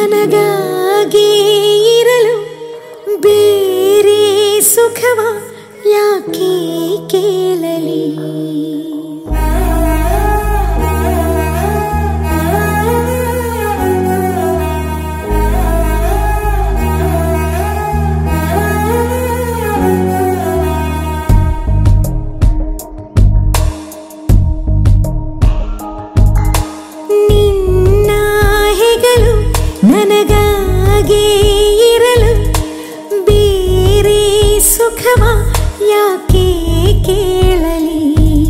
ನನಗಾಗಿ ಇರಲು ಬೇರೆ ಸುಖವ ಯಾಕೆ ಕೇಳಲಿ ನಿನ್ನ ಹೆಗಲು ನನಗಾಗಿ ಇರಲು ಬೇರೆ ಸುಖವ ಯಾಕೆ ಕೇಳಲಿ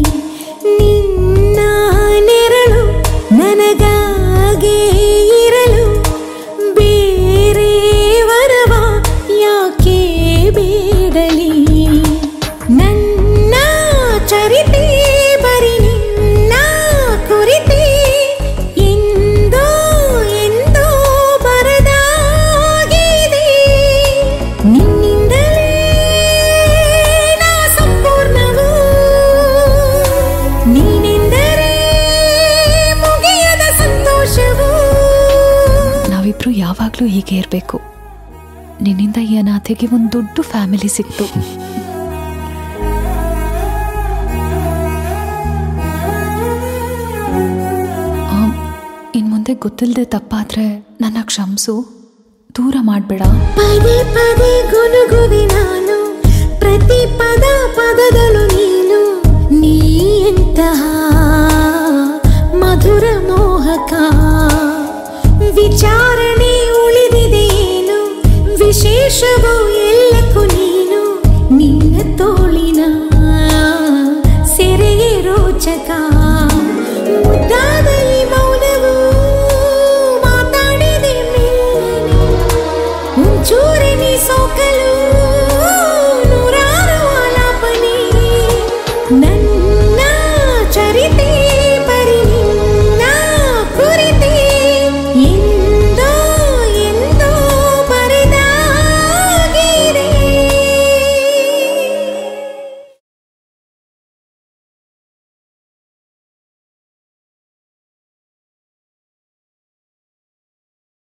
ನಿನ್ನ ನೆರಳು ನನಗಾಗಿ ಇರಲು ಬೇರೆ ವರವ ಯಾಕೆ ಬೇಡಲಿ ನನ್ನ ಚರಿತೆ ಬರಿ ನಿನ್ನ ಕುರಿತೆ ಎಂದೋ ಎಂದೋ ಬರದಾಗಿದೆ ನಿನ್ನಿಂದಲೇ ನಾ ಸಂಪೂರ್ಣವು ನೀನೆಂದರೆ ಮುಗಿಯದ ಸಂತೋಷವು ನಾವಿಬ್ರು ಯಾವಾಗಲೂ ಹೀಗೆ ಇರಬೇಕು ನಿನ್ನಿಂದ ಈ ಅನಾಥೆಗೆ ಒಂದು ದೊಡ್ಡ ಫ್ಯಾಮಿಲಿ ಸಿಕ್ತು ಇನ್ನು ಮುಂದೆ ಗೊತ್ತಿಲ್ಲದೆ ತಪ್ಪಾದ್ರೆ ನನ್ನ ಕ್ಷಮಿಸು ದೂರ ಮಾಡಬೇಡ ಪದೇ ಪದೇ ಗುನುಗುವೆ ನಾನು ಪ್ರತಿ ಪದ ಪದದಳು ನೀನು ನೀ ಎಂತಹ ಮಧುರ ಮೋಹಕ ವಿಚಾರಣೆ ಉಳಿದಿದೇನು ವಿಶೇಷವೋ ಎಲ್ಲಕ್ಕೂ ನೀನು ನಿನ್ನ ತೋಳಿನ ಸೆರೆಯೇ ರೋಚಕ ಮುದ್ದಾದ ಈ ಮೌನವು ಮಾತಾಡಿದೆ ಮೆಲ್ಲನೆ ಒಂಚೂರೆ ನೀ ಸೋಕ